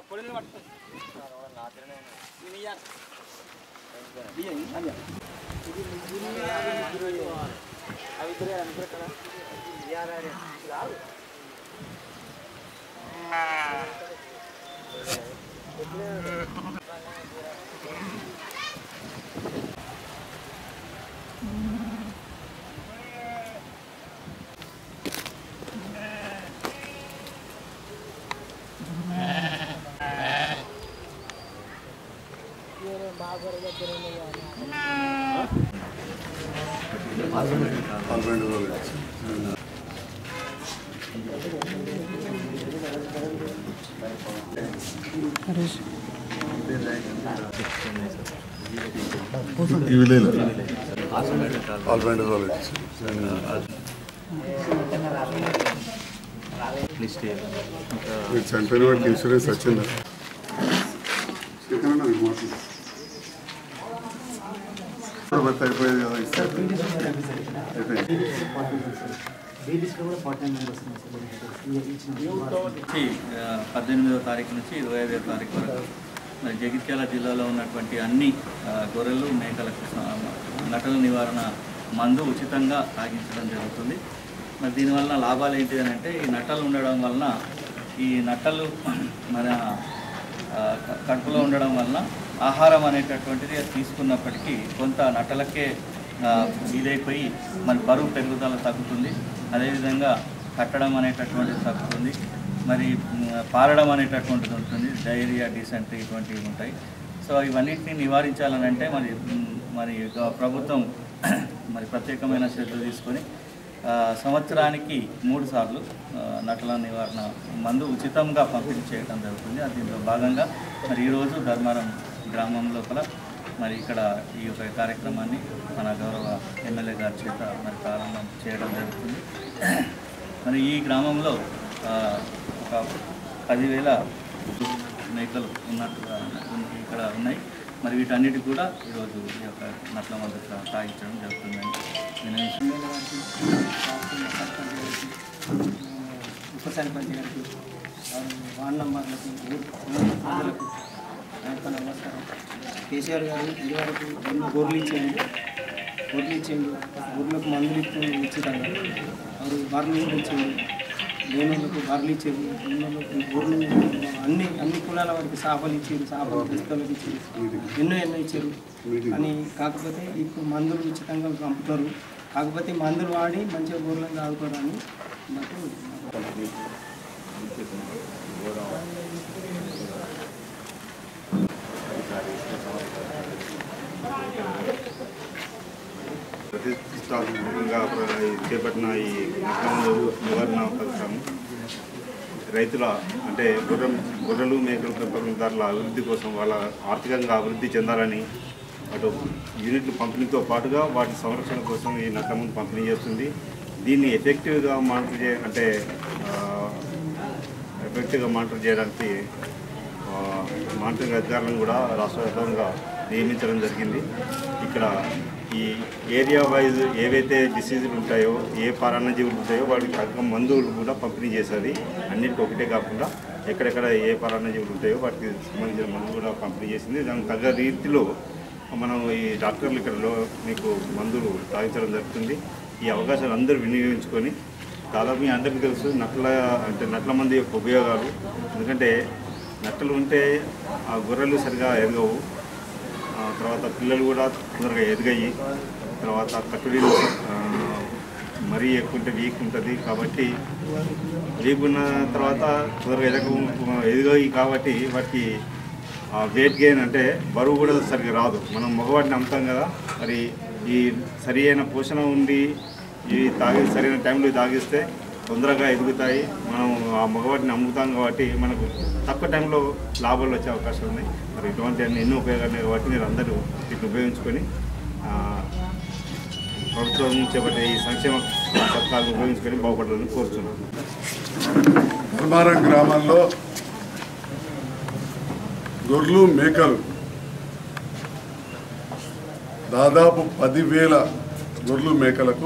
పొడిని పట్టుకో నేను ఇయ్యాలి. ఇయ్యండి, అది. అవి ఇద్దరే అనుకో ఇక్కడ. రాదు. పన్నెండు రోజులు ఇవి లేదు పన్నెండు రోజులు లిస్ట్ ఇంకా మీరు చనిపోయిన వాడికి ఇన్సూరెన్స్ వచ్చిందా ఎక్కడన్నా మీకు మాట్లాడు. ఇప్పుడు బట్టి అయిపోయేది కదా ఇస్తే అయిపోయింది నుంచి ఆ, పద్దెనిమిదవ తారీఖు నుంచి ఇరవై ఐదవ తారీఖు వరకు మరి జగిత్యాల జిల్లాలో ఉన్నటువంటి అన్ని ఆ, గొర్రెలు మేకలకు స- నటల నివారణ మందు ఉచితంగా తాగించడం జరుగుతుంది మరి దీనివల్ల లాభాలు ఏంటి అని అంటే ఈ నట్టలు ఉండడం వలన ఈ నట్టలు మన ఆ, క- కడుపులో ఉండడం వలన ఆహారం అనేటటువంటిది అది తీసుకున్నప్పటికీ కొంత నట్టలకే ఆ, ఇదైపోయి మన బరువు పెరుగుదల తగ్గుతుంది అదేవిధంగా కట్టడం అనేటటువంటిది తగ్గుతుంది మరి మ్, పారడం అనేటటువంటిది ఉంటుంది డైరియా డిసెంట్రీ ఇటువంటివి ఉంటాయి సో ఇవన్నిటిని నివారించాలనంటే మరి మ్, మరి గ- ప్రభుత్వం మరి ప్రత్యేకమైన శ్రద్ధ తీసుకొని ఆ, సంవత్సరానికి మూడు సార్లు ఆ, నటల నివారణ మందు ఉచితంగా పంపిణీ చేయడం జరుగుతుంది అది దీంట్లో భాగంగా మరి ఈరోజు ధర్మారం గ్రామం లోపల మరి ఇక్కడ ఈ యొక్క కార్యక్రమాన్ని మన గౌరవ ఎమ్మెల్యే గారి చేత మరి ప్రారంభం చేయడం జరుగుతుంది మరి ఈ గ్రామంలో ఆ, ఒక పదివేల మేకలు ఉన్నట్టుగా ఉన్న- ఇక్కడ ఉన్నాయి మరి వీటన్నిటికి కూడా ఈరోజు ఈ యొక్క నట్ల మందు తాగించడం జరుగుతుందని వినవిస్తున్నాను. ఉప సర్పంచ్ గారికి వారి వార్డు నంబర్లకు ఊరు ఊరు ప్రజలకు నా యొక్క నమస్కారం కేసీఆర్ గారు ఇదివరకు ఎన్నో గొర్రెలు ఇచ్చేయండి గొర్రెలు ఇచ్చేయండి గొర్రెలకు మందులు ఇచ్చేయండి ఉచితంగా వారు బర్రెలు కూడా ఇచ్చేయండి లేని వాళ్ళకు బర్రెలు ఇచ్చేది ఉన్న వాళ్ళకు గొర్రెలు అన్ని అన్ని కులాల వారికి చేపలు ఇచ్చారు చేపలు పుస్తకాలకు ఇచ్చారు ఎన్నో ఎన్నో ఇచ్చారు అని కాకపోతే ఇప్పుడు మందులు ఉచితంగా పంపుతారు కాకపోతే మందులు వాడి మంచిగా గొర్రెలను తాగుతారని నాకు ప్రతిష్టాత్మకంగా ప్ర- చేపట్టిన ఈ నష్టములు నివారణ పథకం రైతుల అంటే గొర్రె గొర్రెలు మేకల పెంపకందారుల అభివృద్ధి కోసం వాళ్ళ ఆర్థికంగా అభివృద్ధి చెందాలని అటు యూనిట్లు పంపిణీతో పాటుగా వాటి సంరక్షణ కోసం ఈ నట్టమును పంపిణీ చేస్తుంది దీన్ని ఎఫెక్టివ్గా మానిటర్ చే అంటే ఆ, ఎఫెక్టివ్గా మానిటర్ చేయడానికి ఆ, మానిటరింగ్ అధికారులను కూడా రాష్ట్ర వ్యాప్తంగా నియమించడం జరిగింది ఇక్కడ ఈ ఏరియా వైజ్ ఏవైతే డిసీజులు ఉంటాయో ఏ పరాన్న జీవులు ఉంటాయో వాటికి తగ్గ మందులు కూడా పంపిణీ చేసేది అన్నిటికీ ఒకటే కాకుండా ఎక్కడెక్కడ ఏ పరాన్న జీవులు ఉంటాయో వాటికి సంబంధించిన మందులు కూడా పంపిణీ చేసింది దానికి తగ్గ రీతిలో మనం ఈ డాక్టర్లు ఇక్కడ లో- మీకు మందులు తాగించడం జరుగుతుంది ఈ అవకాశాలు అందరూ వినియోగించుకొని దాదాపు మీ అందరికీ తెలుసు నట్ల అంటే నట్ల మంది యొక్క ఉపయోగాలు ఎందుకంటే నట్టలు ఉంటే ఆ గొర్రెలు సరిగా ఎదగవు ఆ తర్వాత పిల్లలు కూడా తొందరగా ఎదిగాయి తర్వాత కట్టుడీలు ఆ, మరీ ఎక్కువ ఉంటే వీక్ ఉంటుంది కాబట్టి వీక్ ఉన్న తర్వాత తొందరగా ఎదగ ఎదిగాయి కాబట్టి వాటికి వెయిట్ గెయిన్ అంటే బరువు కూడా సరిగ్గా రాదు మనం మగవాడిని అమ్ముతాం కదా మరి ఈ సరి అయిన పోషణ ఉండి ఇవి తాగి సరైన టైంలో ఇవి తాగిస్తే తొందరగా ఎదుగుతాయి మనం ఆ మగవాటిని అమ్ముతాం కాబట్టి మనకు తక్కువ టైంలో లాభాలు వచ్చే అవకాశం ఉన్నాయి మరి ఇటువంటి అన్ని ఎన్నో ఉపయోగాలు ఉన్నాయి కాబట్టి మీరు అందరూ వీటిని ఉపయోగించుకొని ఆ, ప్రభుత్వం చేపట్టే ఈ సంక్షేమ పథకాలను ఉపయోగించుకొని బాగుపడాలని కోరుతున్నాను ధర్మారం గ్రామంలో గొర్రెలు మేకలు దాదాపు పదివేల గొర్రెలు మేకలకు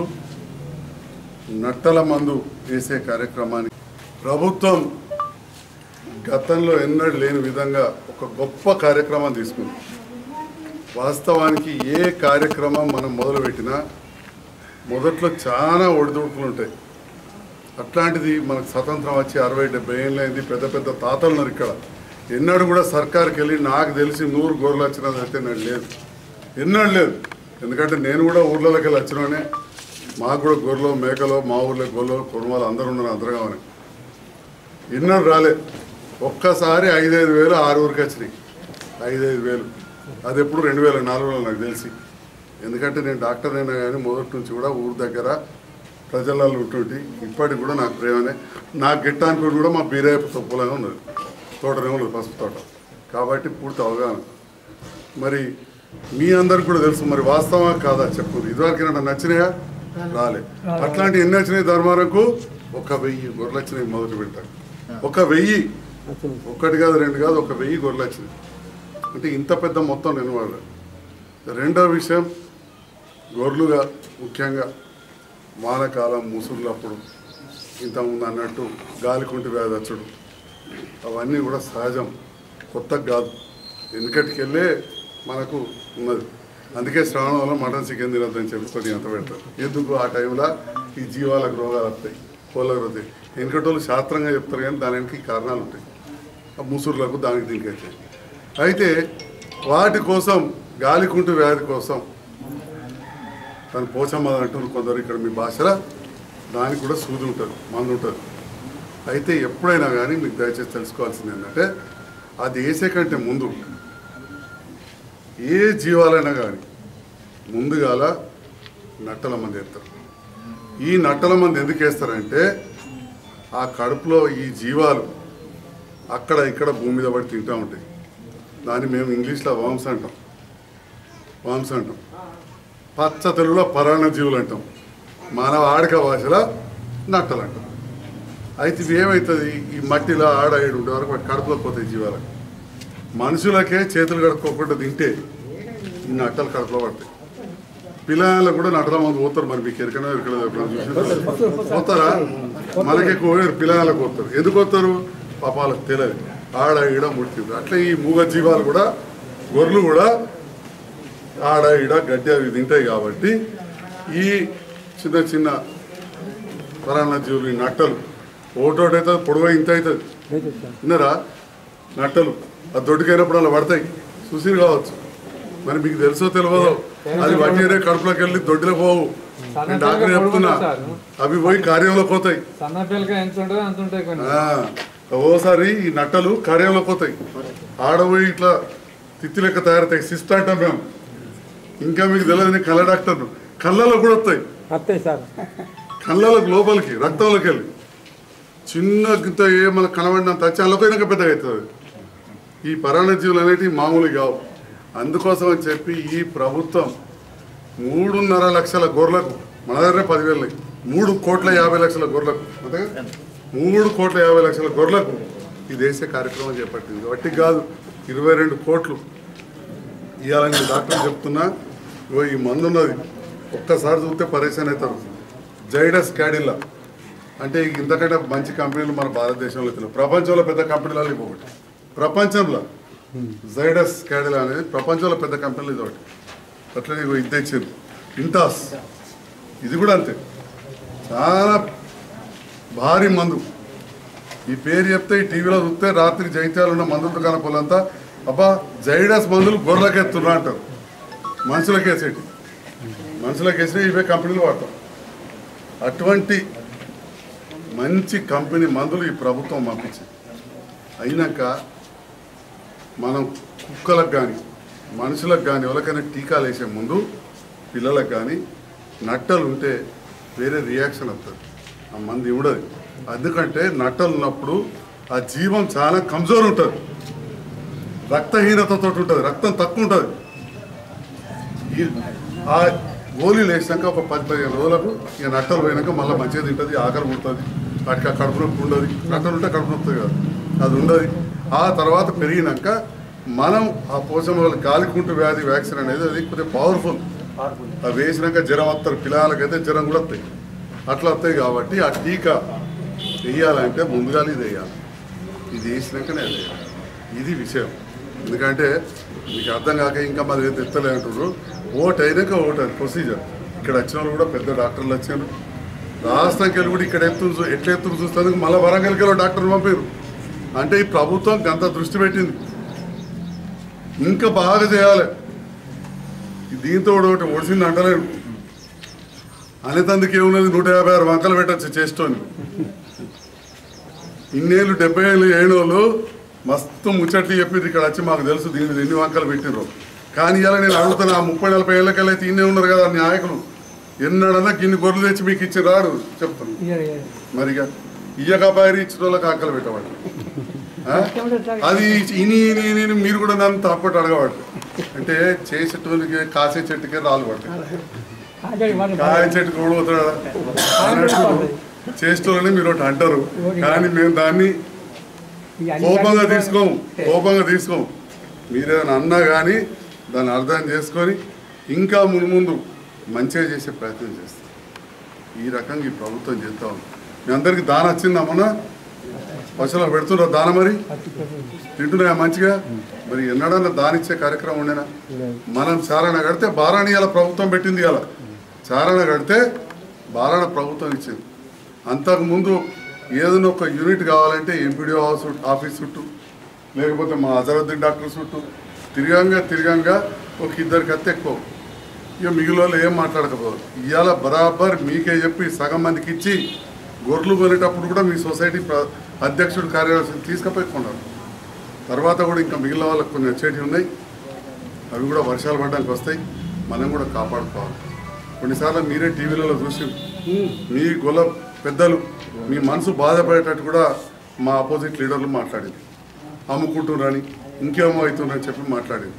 నట్టల మందు వేసే కార్యక్రమానికి ప్రభుత్వం గతంలో ఎన్నడూ లేని విధంగా ఒక గొప్ప కార్యక్రమం తీసుకుంది వాస్తవానికి ఏ కార్యక్రమం మనం మొదలుపెట్టినా మొదట్లో చాలా ఒడిదుడుకులు ఉంటాయి అట్లాంటిది మనకు స్వతంత్రం వచ్చి అరవై డెబ్బై ఏళ్ళు అయింది పెద్ద పెద్ద తాతలు ఉన్నారు ఇక్కడ ఎన్నడూ కూడా సర్కార్కి వెళ్ళి నాకు తెలిసి నూరు గొర్రెలు వచ్చినది అయితే నాకు లేదు ఎన్నడూ లేదు ఎందుకంటే నేను కూడా ఊర్లలోకి వెళ్ళి వచ్చినోనే మాకు కూడా గొర్రెలు మేకలు మా ఊర్లో గొర్రెలు కుటుంబాలు అందరూ ఉన్నారు అందరూ కావాలి ఎన్నడూ రాలే ఒక్కసారి ఐదైదు వేలు ఆరు ఊరికి వచ్చినాయి ఐదైదు వేలు అది ఎప్పుడు రెండు వేల నాలుగులో నాకు తెలిసి ఎందుకంటే నేను డాక్టర్ అయినా కానీ మొదటి నుంచి కూడా ఊరు దగ్గర ప్రజలలో ఉంటుంటి ఇప్పటికి కూడా నాకు ప్రేమనే నాకు గిట్టానికి కూడా మా బీరయ్య తొప్పులనే ఉన్నది తోటనే ఉన్నది పసుపు తోట కాబట్టి పూర్తి అవగాహన మరి మీ అందరికి కూడా తెలుసు మరి వాస్తవా కాదా చెప్పు ఇదివరకు నాకు నచ్చినాయా రాలే అట్లాంటి ఎన్ని వచ్చినాయి ధర్మారకు ఒక వెయ్యి గొర్రెలు వచ్చినాయి మొదటి వింటారు ఒక వెయ్యి ఒక్కటి కాదు రెండు కాదు ఒక వెయ్యి గొర్రెలు వచ్చినాయి అంటే ఇంత పెద్ద మొత్తం నేను వాళ్ళు రెండో విషయం గొర్రెలుగా ముఖ్యంగా వానకాలం ముసురులప్పుడు ఇంతకుముందు అన్నట్టు గాలికుంటి వ్యాధి వచ్చుడు అవన్నీ కూడా సహజం కొత్త కాదు వెనుకటికి వెళ్ళే మనకు ఉన్నది అందుకే శ్రావణంలో మటన్ చికెన్ తినొద్దని చెప్పి కొద్దిగా అంత పెడతారు ఎందుకు ఆ టైంలో ఈ జీవాలకు రోగాలు వస్తాయి కోళ్ళకు వస్తాయి వెనుకటోళ్ళు శాస్త్రంగా చెప్తారు కానీ దాని వెనక ఈ కారణాలు ఉంటాయి ఆ ముసురులకు దానికి దీనికి అయితే అయితే వాటి కోసం గాలికుంటు వ్యాధి కోసం తను పోచమ్మ అంటున్నారు కొందరు ఇక్కడ మీ భాషలో దానికి కూడా సూది ఉంటుంది మందు ఉంటుంది అయితే ఎప్పుడైనా కానీ మీకు దయచేసి తెలుసుకోవాల్సింది ఏంటంటే అది వేసే కంటే ముందు ఏ జీవాలైనా కానీ ముందుగాల నట్టల మంది వేస్తారు ఈ నట్టల మంది ఎందుకు వేస్తారంటే ఆ కడుపులో ఈ జీవాలు అక్కడ ఇక్కడ భూమి మీద పడి తింటూ ఉంటాయి దాన్ని మేము ఇంగ్లీష్లో వామ్స్ అంటాం వామ్స్ అంటాం పచ్చ తెలుగులో పరాణ జీవులు అంటాం మానవ ఆడక భాషలో నట్టలు అంటాం అయితే ఇవి ఏమవుతుంది ఈ మట్టిలో ఆడ ఏడు ఉండే వరకు వాటి కడుపులో పోతాయి జీవాలకు మనుషులకే చేతులు కడుక్కోకుండా తింటే ఈ నట్టలు కడుపులో పడతాయి పిల్లలకు కూడా నటల మంది పోతారు మరి మీకు ఎరకనో ఎరకలేదు ఎప్పుడైనా చూసి పోతారా మనకి ఎక్కువ పిల్లలకు పోతారు ఎందుకు వస్తారు పాపాలకు తెలియదు ఆడ ఈడ ముట్టింది అట్లా ఈ మూగ జీవాలు కూడా గొర్రెలు కూడా ఆడ ఈడ గడ్డి అవి తింటాయి కాబట్టి ఈ చిన్న చిన్న పరాన్న జీవులు ఈ నట్టలు ఒకటోటి అవుతుంది పొడవ ఇంత అవుతుంది విన్నారా నట్టలు ఆ దొడ్డుకైనప్పుడు అలా పడతాయి చూసిరు కావచ్చు మరి మీకు తెలుసో తెలియదో అది వడ్డీరే కడుపులోకి వెళ్ళి దొడ్డిలో పోవు నేను డాక్టర్ చెప్తున్నా అవి పోయి కార్యంలోకి పోతాయి సన్న పిల్లక ఎంత ఉంటుందో అంత ఉంటాయి కొన్ని ఆ, ఓసారి ఈ నట్టలు కార్యంలోకి పోతాయి ఆడపోయి ఇట్లా తిత్తి లెక్క తయారవుతాయి సిస్ట్ అంటాం మేము ఇంకా మీకు తెలియదు నేను కళ్ళ డాక్టర్ కళ్ళలో కూడా వస్తాయి వస్తాయి సార్ కళ్ళలోకి లోపలికి రక్తంలోకి వెళ్ళి చిన్న గింత ఏమైనా కనబడినంత వచ్చి అందులోకి పెద్దగా అవుతుంది ఈ పరాణజీవులు అనేటివి మామూలు కావు అందుకోసం అని చెప్పి ఈ ప్రభుత్వం మూడున్నర లక్షల గొర్రెలకు మన దగ్గర పదివేలు మూడు కోట్ల యాభై లక్షల గొర్రెలకు అంతే కదా? మూడు కోట్ల యాభై లక్షల గొర్రెలకు ఈ దేశ కార్యక్రమం చేపట్టింది వాటి కాదు ఇరవై రెండు కోట్లు ఇవ్వాలని డాక్టర్ చెప్తున్నా ఇగో ఈ మందు ఉన్నది ఒక్కసారి చూస్తే పరేషాన్ అవుతారు జైడస్ క్యాడిల్లా అంటే ఇంతకంటే మంచి కంపెనీలు మన భారతదేశంలో తెలియదు ప్రపంచంలో పెద్ద కంపెనీలలో ఇవి ఒకటి ప్రపంచంలో జైడస్ క్యాడిలా అనేది ప్రపంచంలో పెద్ద కంపెనీలు ఇది ఒకటి అట్లనే ఇగో ఇది తెచ్చారు ఇంటాస్ ఇది కూడా అంతే చాలా భారీ మందు ఈ పేరు చెప్తే ఈ టీవీలో చూస్తే రాత్రి జైత్యాలు ఉన్న మందుల దుకాణ పొలంతా అబ్బా జైడస్ మందులు గొర్రెలకు ఎత్తున్నా అంటారు మనుషులకు వేసేటి మనుషులకు వేసిన ఇవే కంపెనీలు వాడతాం అటువంటి మంచి కంపెనీ మందులు ఈ ప్రభుత్వం పంపించింది అయినాక మనం కుక్కలకు కానీ మనుషులకు కానీ ఎవరికైనా టీకాలు వేసే ముందు పిల్లలకు కానీ నట్టలు ఉంటే వేరే రియాక్షన్ వస్తుంది ఆ మంది ఇవ్వడదు ఎందుకంటే నట్టలు ఉన్నప్పుడు ఆ జీవం చాలా కమ్జోర్ ఉంటుంది రక్తహీనతతో ఉంటుంది రక్తం తక్కువ ఉంటుంది ఈ- ఆ గోళీలు వేసినాక ఒక పది పదిహేను రోజులకు ఇక నట్టలు పోయినాక మళ్ళీ మంచిగా తింటుంది ఆకలి ఉంటుంది వాటికి ఆ కడుపు నొప్పి ఉండదు నట్టలు ఉంటే కడుపు నొప్పి కాదు అది ఉండదు ఆ తర్వాత పెరిగినాక మనం ఆ పోషణ వల్ల గాలికుంటు వ్యాధి వ్యాక్సిన్ అనేది అది కొద్దిగా పవర్ఫుల్ అది వేసినాక జ్వరం వస్తారు పిల్లలకైతే జ్వరం కూడా వస్తాయి అట్లా వస్తాయి కాబట్టి ఆ టీకా వేయాలంటే ముందుగా ఇది వేయాలి ఇది వేసినాకనే అది వేయాలి. ఇది విషయం ఎందుకంటే మీకు అర్థం కాక ఇంకా మరి తెత్తలే అంటారు ఓట్ అయినాక ఓట్ అది ప్రొసీజర్ ఇక్కడ వచ్చిన వాళ్ళు కూడా పెద్ద డాక్టర్లు వచ్చారు రాష్ట్రానికి వెళ్ళి కూడా ఇక్కడ ఎత్తు ఎట్లా ఎత్తుకు చూస్తుంది మళ్ళీ వరంగల్కి వెళ్ళి డాక్టర్లు పంపారు అంటే ఈ ప్రభుత్వం అంత దృష్టి పెట్టింది ఇంకా బాగా చేయాలి దీంతో కూడా ఒకటి ఒడిసింది అంటలేడు అనేతందుకు ఏమున్నది నూట యాభై ఆరు వంకలు పెట్టచ్చు చేస్తోని ఇన్నేళ్ళు డెబ్బై ఏళ్ళు ఏడు వాళ్ళు మస్తు ముచ్చట్లు చెప్పింది ఇక్కడ వచ్చి మాకు తెలుసు దీని ఎన్ని వంకలు పెట్టినరు కానీ ఇలా నేను అడుగుతున్నా ఆ ముప్పై నలభై ఏళ్ళకెళ్ళైతే ఇన్నే ఉన్నారు కదా నాయకులు ఎన్నడన్నా గిన్ని గొర్రెలు తెచ్చి మీకు ఇచ్చి రాడు చెప్తాను మరిగా ఇయ్యకపారి ఇచ్చిన వాళ్ళకి ఆకలి పెట్టవాడు ఆ? అది ఇని ఇని ఇని ఇని మీరు కూడా నన్ను తప్పటి అడగవాడు అంటే చేసేటోళ్ళకి కాసే చెట్టుకే రాళ్ళు పడతాయి కాయ చెట్టు కూడా పోతాడా అన్నట్టు చేసేటోళ్ళని మీరు ఒకటి అంటారు కానీ మేము దాన్ని కోపంగా తీసుకోము కోపంగా తీసుకోము మీరేమైనా అన్నా కానీ దాన్ని అర్థం చేసుకొని ఇంకా ముందు ముందు మంచిగా చేసే ప్రయత్నం చేస్తాం ఈ రకంగా ఈ ప్రభుత్వం చేస్తా ఉంది మీ అందరికి దాన వచ్చిందా మొన్న పశువులకు పెడుతున్నారు దాన మరి తింటున్నాయా మంచిగా మరి ఎన్నడన్నా దానిచ్చే కార్యక్రమం ఉండేనా మనం చారణ కడితే బారాణి ఇలా ప్రభుత్వం పెట్టింది ఇలా చారణ కడితే బారాణ ప్రభుత్వం ఇచ్చింది అంతకుముందు ఏదైనా ఒక యూనిట్ కావాలంటే ఎంపీడీఓ హౌస్ ఆఫీస్ చుట్టూ లేకపోతే మా అజరుద్దీన్ డాక్టర్ చుట్టూ తిరగంగా తిరగంగా ఒక ఇద్దరికి అత్తే ఎక్కువ ఇక మిగిలిన వాళ్ళు ఏం మాట్లాడకపోదు ఇవాళ బరాబర్ మీకే చెప్పి సగం మందికి ఇచ్చి గొర్రెలు కొనేటప్పుడు కూడా మీ సొసైటీ ప్ర- అధ్యక్షుడు కార్యదర్శిని తీసుకుపోయి కొన్నారు తర్వాత కూడా ఇంకా మిగిలిన వాళ్ళకి కొన్ని వచ్చేటివి ఉన్నాయి అవి కూడా వర్షాలు పడడానికి వస్తాయి మనం కూడా కాపాడుకోవాలి కొన్నిసార్లు మీరే టీవీలలో చూసి మీ గొల్ల పెద్దలు మీ మనసు బాధపడేటట్టు కూడా మా అపోజిట్ లీడర్లు మాట్లాడింది అమ్ముకుంటున్నారని ఇంకేమో అవుతుందని చెప్పి మాట్లాడింది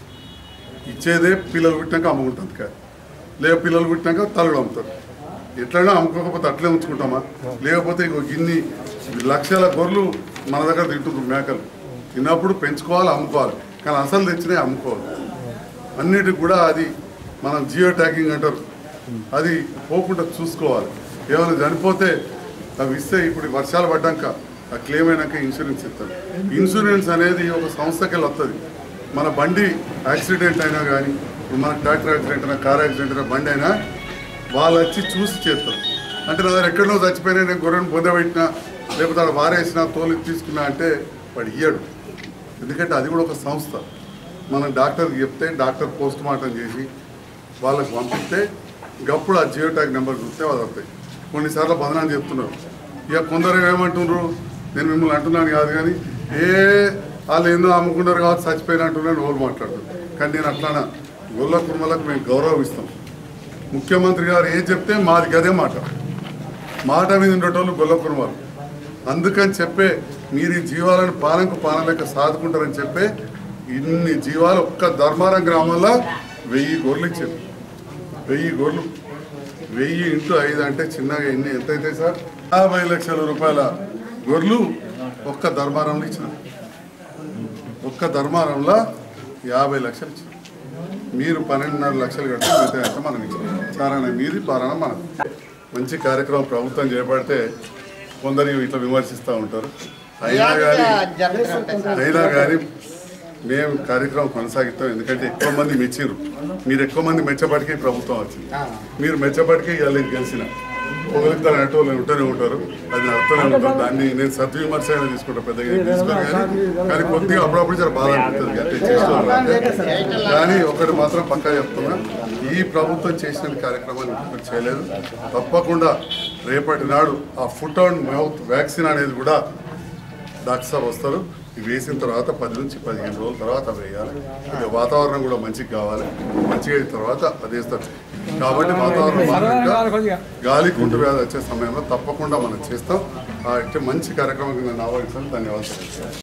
ఇచ్చేదే పిల్లలు పుట్టినాక అమ్ముకుంటుంది కాదు లేక పిల్లలు పుట్టినాక తలలు అమ్ముతారు ఎట్లైనా అమ్ముకోకపోతే అట్లే ఉంచుకుంటామా లేకపోతే ఇంకో గిన్ని లక్షల గొర్రెలు మన దగ్గర తింటున్నారు మేకలు తిన్నప్పుడు పెంచుకోవాలి అమ్ముకోవాలి కానీ అసలు తెచ్చినాయి అమ్ముకోవాలి అన్నిటికి కూడా అది మనం జియో ట్యాగింగ్ అంటారు అది పోకుండా చూసుకోవాలి ఏమైనా చనిపోతే అవి ఇస్తే ఇప్పుడు వర్షాలు పడ్డాక ఆ క్లెయిమ్ అయినాక ఇన్సూరెన్స్ ఇస్తారు ఇన్సూరెన్స్ అనేది ఒక సంస్థకి వెళ్ళి వస్తుంది మన బండి యాక్సిడెంట్ అయినా కానీ ఇప్పుడు మన ట్రాక్టర్ యాక్సిడెంట్ అయినా కార్ యాక్సిడెంట్ అయినా బండి అయినా వాళ్ళు వచ్చి చూసి చేస్తారు అంటే నా దగ్గర ఎక్కడో చచ్చిపోయినా నేను గొర్రెను పొందబెట్టినా లేకపోతే ఆడ వారేసినా తోలు తీసుకున్నా అంటే వాడు ఇయ్యడు ఎందుకంటే అది కూడా ఒక సంస్థ మనం డాక్టర్కి చెప్తే డాక్టర్ పోస్ట్ మార్టం చేసి వాళ్ళకి పంపిస్తే ఇంకప్పుడు ఆ జియో ట్యాగ్ నెంబర్ చూస్తే వాళ్ళు వస్తాయి కొన్నిసార్లు బదనాన్ని చెప్తున్నారు ఇక కొందరు ఏమంటున్నారు నేను మిమ్మల్ని అంటున్నాను కాదు కానీ ఏ వాళ్ళు ఏందో అమ్ముకున్నారు కాబట్టి చచ్చిపోయిన అంటున్నాను వాళ్ళు మాట్లాడుతున్నారు కానీ నేను అట్లానా గొల్ల కుర్మలకు మేము గౌరవిస్తాం ముఖ్యమంత్రి గారు ఏం చెప్తే మాది గదే మాట మాట మీద ఉండేటోళ్ళు గొల్ల కుర్మాలు అందుకని చెప్పే మీరు ఈ జీవాలను పానంకు పానం లెక్క సాదుకుంటారని చెప్పే ఇన్ని జీవాలు ఒక్క ధర్మారం గ్రామంలో వెయ్యి గొర్రెలు ఇచ్చారు వెయ్యి గొర్రెలు వెయ్యి ఇంటూ ఐదు అంటే చిన్నగా ఎన్ని ఎంత అవుతాయి సార్ యాభై లక్షల రూపాయల గొర్రెలు ఒక్క ధర్మారంలో ఇచ్చిన ఒక్క ధర్మారంలో యాభై లక్షలు ఇచ్చారు మీరు పన్నెండున్నర లక్షలు కడితే మిగతా ఎంత మనం ఇచ్చాం చారణ మీది పారణ మనం మంచి కార్యక్రమం ప్రభుత్వం చేపడితే కొందరు ఇట్లా విమర్శిస్తూ ఉంటారు అయినా కానీ అయినా కానీ మేము కార్యక్రమం కొనసాగిస్తాం ఎందుకంటే ఎక్కువ మంది మెచ్చిర్రు మీరు ఎక్కువ మంది మెచ్చబడికే ఈ ప్రభుత్వం వచ్చింది మీరు మెచ్చబడికే ఇవాళ గెలిచిన పొగలుగుతారు అటు వాళ్ళు ఉంటూనే ఉంటారు అది నడుతూనే ఉంటారు దాన్ని నేను సద్విమర్శ అయినా తీసుకుంటా పెద్దగా ఏం తీసుకోను కానీ కానీ కొద్దిగా అప్పుడప్పుడు చాలా బాధ అనిపిస్తుంది అంటే చేసుకోవాలి అంటే. కానీ ఒకటి మాత్రం పక్కా చెప్తున్నా ఈ ప్రభుత్వం చేసిన కార్యక్రమాన్ని ఇంకొకటి చేయలేదు తప్పకుండా రేపటి నాడు ఆ ఫుట్ అండ్ మౌత్ వ్యాక్సిన్ అనేది కూడా డాక్టర్ సార్ వస్తారు ఇవి వేసిన తర్వాత పది నుంచి పదిహేను రోజుల తర్వాత వేయాలి ఇక వాతావరణం కూడా మంచిగా కావాలి మంచిగా అయిన తర్వాత అది వేస్తారు కాబట్టి వాతావరణం మారినాక గాలి కుంటు వ్యాధి వచ్చే సమయంలో తప్పకుండా మనం చేస్తాం ఆ, ఇట్టే మంచి కార్యక్రమం కింద ఆహ్వానిస్తాను ధన్యవాదాలు